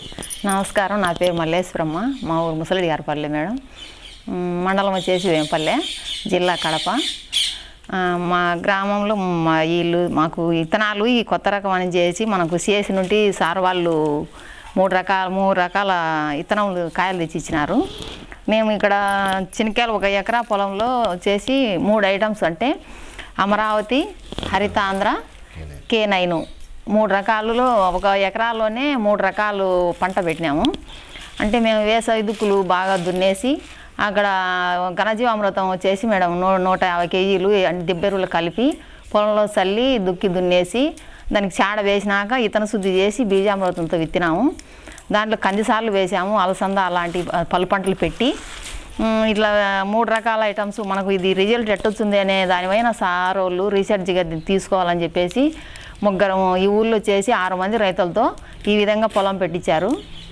నమస్కారం నా పేరు మల్లేశ్వరమ్మ మా ఊరు ముసలిడి గారిపల్లె మేడం మ్, మండలం వచ్చేసి వేంపల్లె జిల్లా కడప ఆ, మా గ్రామంలో మా ఇల్లు మాకు ఇత్తనాలు ఈ కొత్త రకం అని చేసి మనకు చేసి నుండి సార్ వాళ్ళు మూడు రకాల మూడు రకాల ఇత్తనములు కాయలు తెచ్చి ఇచ్చినారు మేము ఇక్కడ చినకాయలు ఒక ఎకరా పొలంలో వచ్చేసి మూడు ఐటమ్స్ అంటే అమరావతి హరితాంధ్ర కే నైను మూడు రకాలలో ఒక ఎకరాల్లోనే మూడు రకాలు పంట పెట్టినాము అంటే మేము వేసవి దుక్కులు బాగా దున్నేసి అక్కడ ఘనజీవామృతం వచ్చేసి మేడం నూ నూట యాభై కేజీలు అన్ని దిబ్బెరువులు కలిపి పొలంలో చల్లి దుక్కి దున్నేసి దానికి చాడ వేసినాక ఇతన శుద్ధి చేసి బీజామృతంతో విత్తినాము దాంట్లో కందిసార్లు వేసాము అలసంద అలాంటి పలు పంటలు పెట్టి ఉమ్, ఇట్లా మూడు రకాల ఐటమ్స్ మనకు ఇది రిజల్ట్ ఎట్టొచ్చింది అనే దానిపైన సార్ వాళ్ళు రీసెర్చ్గా దీన్ని తీసుకోవాలని చెప్పేసి ముగ్గురం ఈ ఊళ్ళో వచ్చేసి ఆరు మంది రైతులతో ఈ విధంగా పొలం పెట్టించారు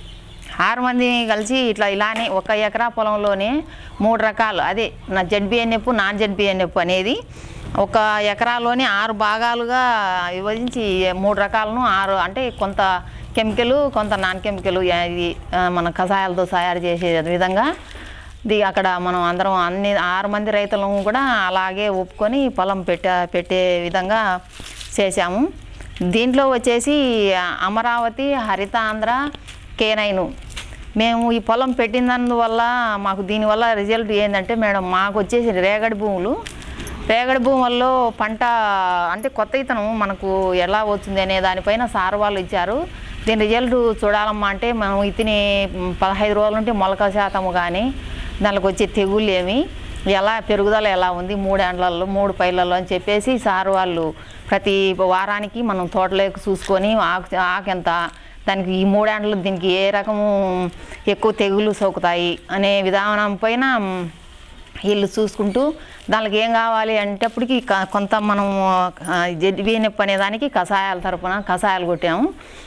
ఆరు మంది కలిసి ఇట్లా ఇలానే ఒక ఎకరా పొలంలోనే మూడు రకాలు అదే నా జెడ్బిఎన్ఎఫ్ నాన్ జెడ్బిఎన్ఎఫ్ అనేది ఒక ఎకరాలోనే ఆరు భాగాలుగా విభజించి మూడు రకాలను ఆరు అంటే కొంత కెమికల్ కొంత నాన్ కెమికల్ ఇది ఆ, మన కషాయాలతో తయారు చేసే విధంగా ది అక్కడ మనం అందరం అన్ని ఆరు మంది రైతులను కూడా అలాగే ఒప్పుకొని పొలం పెట్ట పెట్టే విధంగా చేశాము దీంట్లో వచ్చేసి అమరావతి హరితాంధ్ర కేనైను మేము ఈ పొలం పెట్టినందువల్ల మాకు దీనివల్ల రిజల్ట్ ఏంటంటే మేడం మాకు వచ్చేసి రేగడి భూములు రేగడి భూముల్లో పంట అంటే కొత్త ఇతనం మనకు ఎలా వచ్చింది అనే దానిపైన సార్ వాళ్ళు ఇచ్చారు దీని రిజల్ట్ చూడాలమ్మా అంటే మనం ఇతిని పదహైదు రోజుల నుండి మొలక శాతము కానీ దానికి వచ్చే తెగుళ్ళు ఏమి ఎలా పెరుగుదల ఎలా ఉంది మూడేండ్లలో మూడు పైర్లలో అని చెప్పేసి సార్ వాళ్ళు ప్రతి వారానికి మనం తోటలోకి చూసుకొని ఆకు ఆకెంత దానికి ఈ మూడేండ్లు దీనికి ఏ రకము ఎక్కువ తెగులు సోకుతాయి అనే విధానం పైన వీళ్ళు చూసుకుంటూ దానికి ఏం కావాలి అంటేప్పటికి క- కొంత మనం జడ్బిఎన్ఎఫ్ అనే దానికి కషాయాల తరపున కషాయాలు కొట్టాము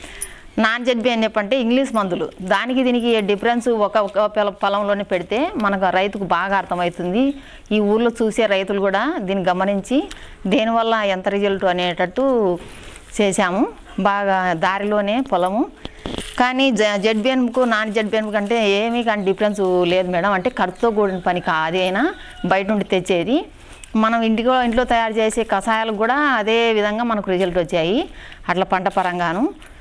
నాన్ జడ్బిఎన్ఎఫ్ అంటే ఇంగ్లీష్ మందులు దానికి దీనికి డిఫరెన్స్ ఒక ఒక పొల- పొలంలోనే పెడితే మనకు రైతుకు బాగా అర్థమవుతుంది ఈ ఊళ్ళో చూసే రైతులు కూడా దీన్ని గమనించి దేనివల్ల ఎంత రిజల్ట్ అనేటట్టు చేశాము బాగా దారిలోనే పొలము కానీ జ జెడ్బిఎన్కు నాన్ జెడ్బిఎన్ కంటే ఏమీ కానీ డిఫరెన్స్ లేదు మేడం అంటే ఖర్చుతో కూడిన పని కాదేనా బయట నుండి తెచ్చేది మనం ఇంటిలో ఇంట్లో తయారు చేసే కషాయాలకు కూడా అదే విధంగా మనకు రిజల్ట్ వచ్చాయి అట్లా పంట పరంగాను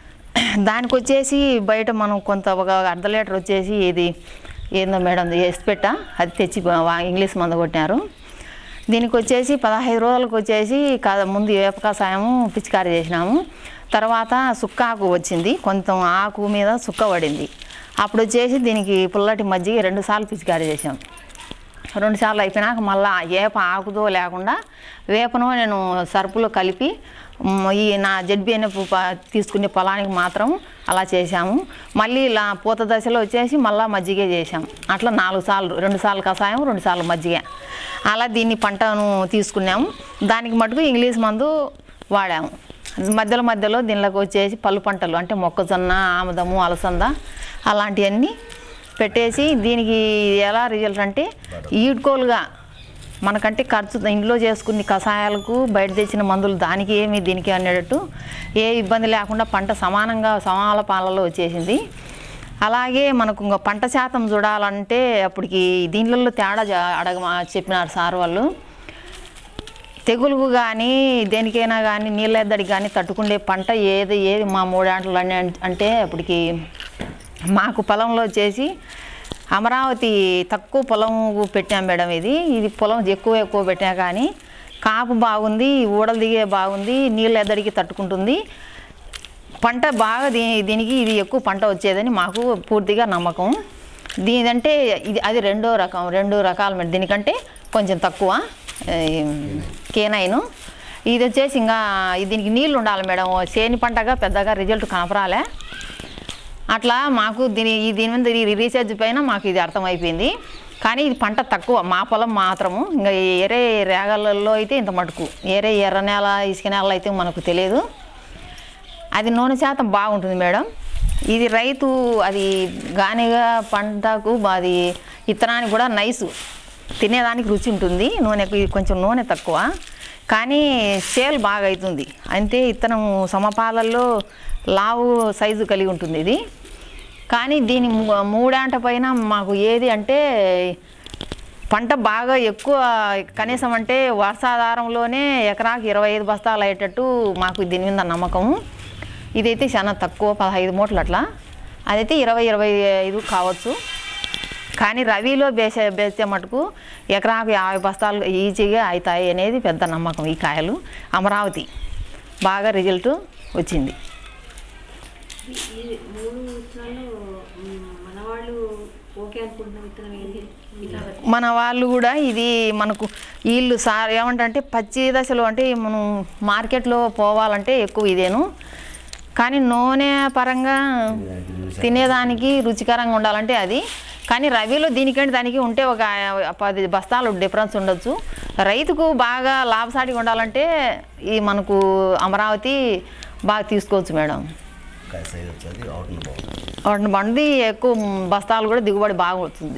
దానికి వచ్చేసి బయట మనం కొంత ఒక అర్ధ లీటర్ వచ్చేసి ఇది ఏందో మేడం ఎస్పెట్ట అది తెచ్చి వా- ఇంగ్లీష్ మందు కొట్టినారు దీనికి వచ్చేసి పదహైదు రోజులకు వచ్చేసి క- ముందు వేప కషాయము పిచికారి చేసినాము తర్వాత సుక్క ఆకు వచ్చింది కొంచెం ఆకు మీద సుక్క పడింది అప్పుడు వచ్చేసి దీనికి పుల్లటి మజ్జిగ రెండు సార్లు పిచికారి చేసాం రెండు సార్లు అయిపోయినాక మళ్ళా వేప ఆకుతో లేకుండా వేపను నేను సరుపులో కలిపి మ్, ఈ నా జడ్బిఎన్ఎఫ్ తీసుకునే పొలానికి మాత్రం అలా చేశాము మళ్ళీ ఇలా పూత దశలో వచ్చేసి మళ్ళీ మజ్జిగ చేసాం అట్లా నాలుగు సార్లు రెండు సార్లు కషాయం రెండు సార్లు మజ్జిగ అలా దీన్ని పంటను తీసుకున్నాము దానికి మటుకు ఇంగ్లీష్ మందు వాడాము మధ్యలో మధ్యలో దీనిలోకి వచ్చేసి పళ్ళు పంటలు అంటే మొక్కజొన్న ఆముదము అలసంద అలాంటివన్నీ పెట్టేసి దీనికి ఎలా రిజల్ట్ అంటే ఈడ్కోలుగా మనకంటే ఖర్చు ఇంట్లో చేసుకున్న కషాయాలకు బయట తెచ్చిన మందులు దానికి ఏమి దీనికి అనేటట్టు ఏ ఇబ్బంది లేకుండా పంట సమానంగా సమాల పాలలో వచ్చేసింది అలాగే మనకు ఇంకా పంట శాతం చూడాలంటే అప్పటికి దీనిలో తేడా జా- అడగ చెప్పినారు సార్ వాళ్ళు తెగులుకు కానీ దేనికైనా కానీ నీళ్ళ ఎద్దడికి కానీ తట్టుకునే పంట ఏది ఏది మా మూడాంటలు అని అంటే అప్పటికి మాకు పొలంలో వచ్చేసి అమరావతి తక్కువ పొలం పెట్టాం మేడం ఇది ఇది పొలం ఎక్కువ ఎక్కువ పెట్టా కానీ కాపు బాగుంది ఊడలు దిగే బాగుంది నీళ్ళ ఎద్దడికి తట్టుకుంటుంది పంట బాగా దీ దీనికి ఇది ఎక్కువ పంట వచ్చేదని మాకు పూర్తిగా నమ్మకం దీనిదంటే ఇది అది రెండో రకం రెండు రకాలు మేడం దీనికంటే కొంచెం తక్కువ కేనైను ఇది వచ్చేసి ఇంకా ఇది దీనికి నీళ్ళు ఉండాలి మేడం సేని పంటగా పెద్దగా రిజల్ట్ కనపరాలే అట్లా మాకు దీని ఈ దీని మీద ఈ రీసెర్చ్ పైన మాకు ఇది అర్థమైపోయింది కానీ ఇది పంట తక్కువ మా పొలం మాత్రము ఇంకా ఏరే రేగలలో అయితే ఇంత మటుకు ఏరే ఎర్ర నేల ఇసుక నేల అయితే మనకు తెలియదు అది నూనె శాతం బాగుంటుంది మేడం ఇది రైతు అది గానిగా పంటకు అది ఇత్తనానికి కూడా నైసు తినేదానికి రుచి ఉంటుంది నూనెకు ఇది కొంచెం నూనె తక్కువ కానీ సేల్ బాగా అవుతుంది అంటే ఇత్తనం సమపాలల్లో లావు సైజు కలిగి ఉంటుంది ఇది కానీ దీని ము- మూడాంట పైన మాకు ఏది అంటే పంట బాగా ఎక్కువ కనీసం అంటే వర్షాధారంలోనే ఎకరాకి ఇరవై ఐదు బస్తాలు అయ్యేటట్టు మాకు దీని మీద నమ్మకము ఇదైతే చాలా తక్కువ పదహైదు మూటలు అట్లా అదైతే ఇరవై ఇరవై ఐదు కావచ్చు కానీ రవిలో బేసే బేస్తే మటుకు ఎకరాకు యాభై బస్తాలు ఈజీగా అవుతాయి అనేది పెద్ద నమ్మకం ఈ కాయలు అమరావతి బాగా రిజల్ట్ వచ్చింది ఈ మూడు విత్తనాలు మ్, మన వాళ్ళు ఓకే అనుకుంటున్న విత్తనం ఏంటి ఇలా మన వాళ్ళు కూడా ఇది మనకు వీళ్ళు సార్ ఏమంటే పచ్చి దశలో అంటే మనం మార్కెట్లో పోవాలంటే ఎక్కువ ఇదేను కానీ నూనె పరంగా తినేదానికి రుచికరంగా ఉండాలంటే అది కానీ రవిలో దీనికంటే దానికి ఉంటే ఒక పది బస్తాలు డిఫరెన్స్ ఉండొచ్చు రైతుకు బాగా లాభసాటిగా ఉండాలంటే ఈ మనకు అమరావతి బాగా తీసుకోవచ్చు మేడం కాయ సైజ్ వచ్చేది అవుట్ని బాగుంది వాటిని బండి ఎక్కువ బస్తాలు కూడా దిగుబడి బాగా వస్తుంది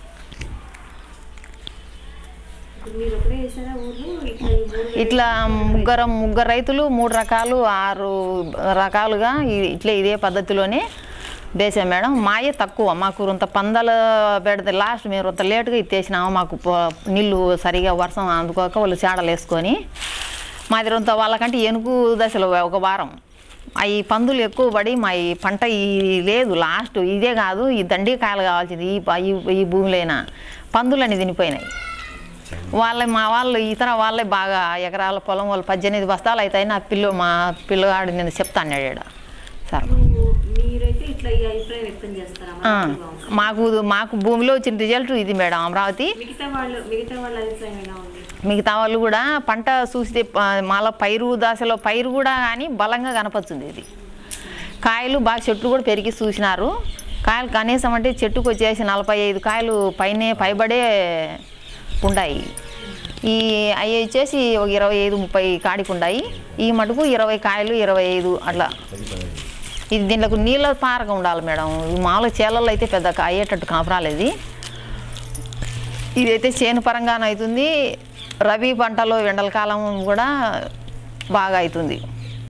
ఇప్పుడు మీరు ఒకటే వేసారా ఊర్లో ఇట్లా ఈ మూడు ఇట్లా ముగ్గురు ముగ్గురు రైతులు మూడు రకాలు ఆరు రకాలుగా ఇ- ఇట్లే ఇదే పద్ధతిలోనే వేసాం మేడం మాయే తక్కువ మాకు ఇంత పందలు పెడితే లాస్ట్ మేము ఇంత లేటుగా ఇచ్చేసినాము మాకు ప- నీళ్ళు సరిగా వర్షం అందుకోక వాళ్ళు చాడలు వేసుకొని మాది రొంత వాళ్ళకంటే ఎనుగు దశలో ఒక వారం అవి పందులు ఎక్కువ పడి మా ఈ పంట ఈ లేదు లాస్ట్ ఇదే కాదు ఈ దండి కాయలు కావాల్సింది ఈ ప- ఈ ఈ భూమిలోన పందులని తినిపోయినాయి వాళ్ళ మా వాళ్ళు ఇతర వాళ్ళే బాగా ఎకరాల పొలం వాళ్ళు పద్దెనిమిది బస్తాలు అవుతాయి నా పిల్ల మా పిల్లగాడు నేను చెప్తాను ఈడ సార్ ఇప్పుడు మీరైతే ఇట్లా ఈ అభిప్రాయం వ్యక్తం చేస్తారా ఆ, అమరావతిలో ఉంది. మాకు మాకు భూమిలో వచ్చిన రిజల్ట్ ఇది మేడం అమరావతి మిగతా వాళ్ళు మిగతా వాళ్ళ అభిప్రాయం ఎలా ఉంది మిగతా వాళ్ళు కూడా పంట చూస్తే ప- మాల పైరు దశలో పైరు కూడా కానీ బలంగా కనపచ్చుంది ఇది కాయలు బాగా చెట్లు కూడా పెరిగి చూసినారు కాయలు కనీసం అంటే చెట్టుకు వచ్చేసి నలభై ఐదు కాయలు పైనే పైబడే ఉన్నాయి ఈ అవి వచ్చేసి ఒక ఇరవై ఐదు ముప్పై కాడికి ఉన్నాయి ఈ మటుకు ఇరవై కాయలు ఇరవై ఐదు అట్లా పది పదహైదు ఇది దీంట్లో నీళ్ళ పారగా ఉండాలి మేడం ఈ మామూలు చేలల్లో అయితే పెద్ద అయ్యేటట్టు కాపురాలేదు ఇది ఇదైతే చేను పరంగానే అవుతుంది రబీ పంటలో ఎండల కాలం కూడా బాగా అవుతుంది